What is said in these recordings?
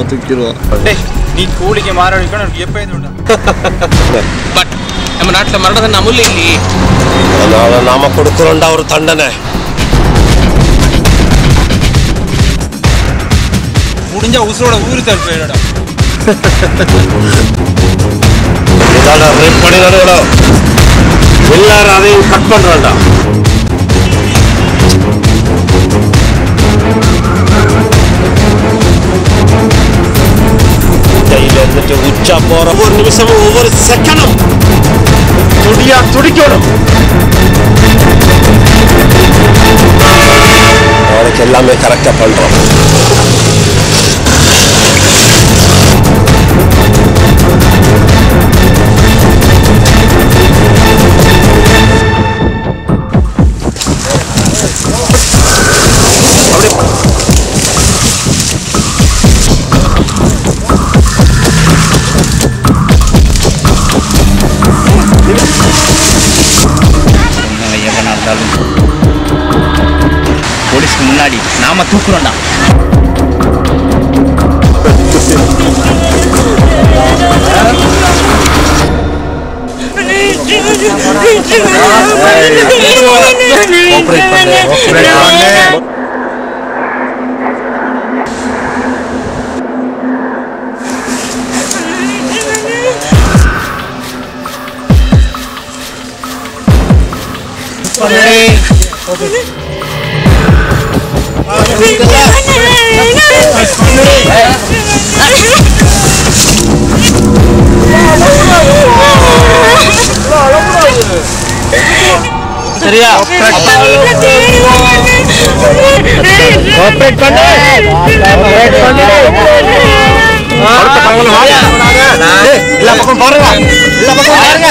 தூக்கிடுவான் டேய் நீ கூலிக்கு மாரடிக்கணும் எனக்கு எப்போ இது உண்டு பட் நம்ம நாட்டுல மரண தண்டனை அமுல்ல இல்லையே அதனால நாம கொடுக்குறோம்டா ஒரு தண்டனை முடிஞ்சா உசுரோட ஊரு தரு போயிடா இதாடா ரேப் பண்ணிடா எல்லாரும் அதையும் கட் பண்றான்டா கையில இருந்துட்டு உச்சா போற ஒவ்வொரு நிமிஷமும் ஒவ்வொரு செகண்டும் துடியா துடிக்கணும் நாளைக்கு எல்லாமே கரெக்டா பண்றோம் எவனா இருந்தாலும் போலீஸ்க்கு முன்னாடி நாம தூக்குறோம்டா சரியா கோஆப்ரேட் பண்ணு கோஆப்ரேட் பண்ணு அடுத்த பகல வாங்க எல்லா பக்கம் பாருங்க எல்லா பக்கம் பாருங்க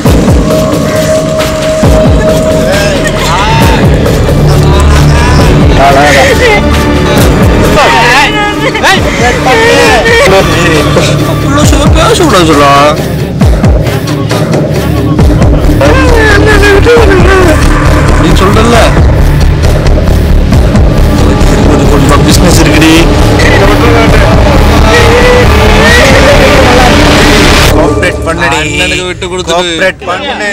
பேசக்கூடாது சொல்லா நீ சொல்றல இருபது கோடி ரூபாய் பிசினஸ் இருக்குடி கோஆப்ரேட் பண்ணுடி அண்ணனுக்கு விட்டு கொடுத்துட்டு கோஆப்ரேட் பண்ணு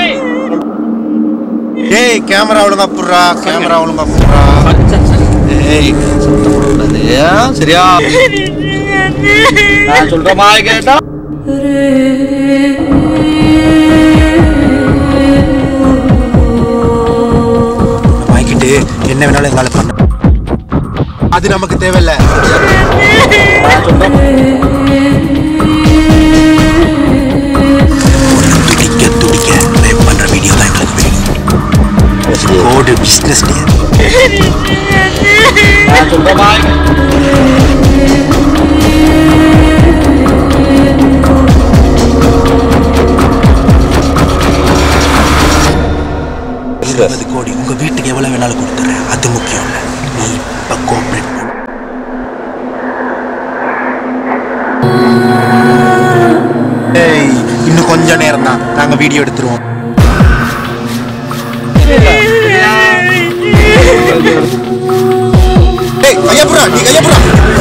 டேய் கேமரா ஒழுங்கா புடுறா கேமரா ஒழுங்கா புடுறா ஏய் சத்தம் போடக்கூடாது ஏன்? சரியா நான் சொல்ற மாதிரி கேட்டா வாங்கிட்டு என்ன வேணாலும் எங்கால பண்ண அது நமக்கு தேவையில்ல துடிக்க துடிக்க ரேப் பண்ற வீடியோ தான் எங்களுக்கு வேணும் கோடு பிசினஸ் நான் சொல்ற மாதிரி இருபது கோடி உங்க வீட்டுக்கு எவ்வளவு வேணாலும் கொடுத்துறேன் அது முக்கியம் இல்ல நீ இப்ப கோஆப்ரேட் பண்ணு ஏய் இன்னும் கொஞ்ச நேரம் தான் நாங்க வீடியோ எடுத்துருவோம் ஏய் கையப்புறா நீ கையப்புறா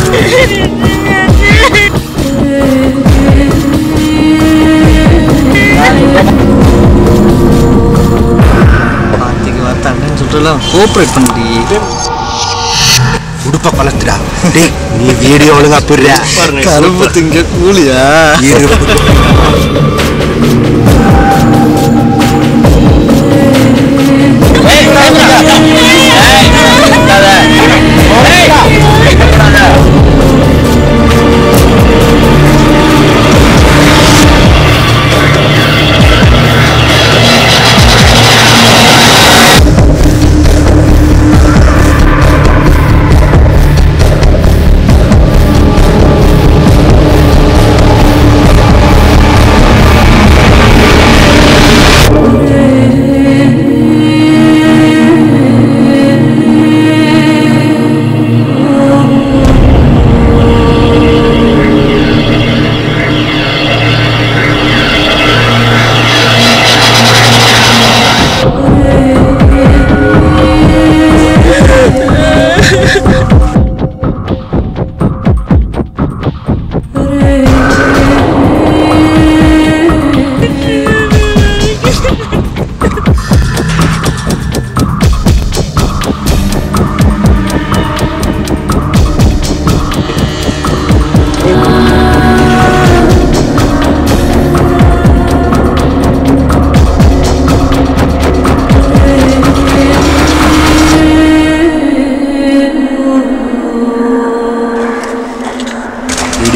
பாத்திக்கு வார்த்தாங்கன்னு சொல்றல கோஆப்ரேட் பண்ணி உடுப்ப கலத்துடா டேய் நீ வீடியோ ஒழுங்கா போடுற கரும்பு திங்க கூலியா ஏய்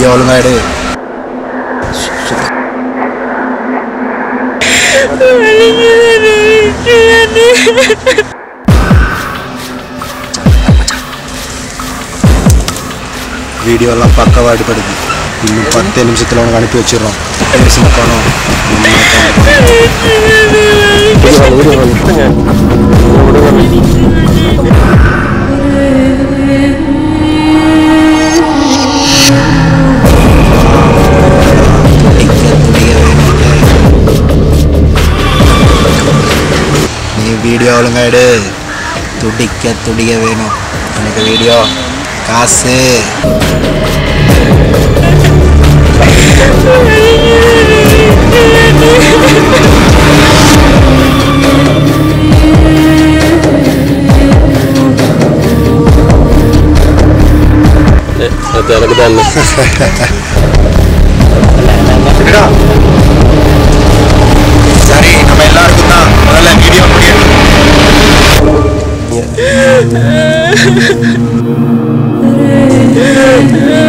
வீடியோ ஒழுங்கா எடு வீடியோலாம் பக்கவா எடுப்படுது இன்னும் பத்து நிமிஷத்தில் உனக்கு அனுப்பி வச்சிடுறோம் பேசின பணம் நீ வீடியோ ஒழுங்கா எடு துடிக்க துடிக்க வேணும் எனக்கு வீடியோ காசு அது எனக்கு தான் சரி நம்ம எல்லாருக்கும் தான் முதல்ல வீடியோ முடியணும் Yeah.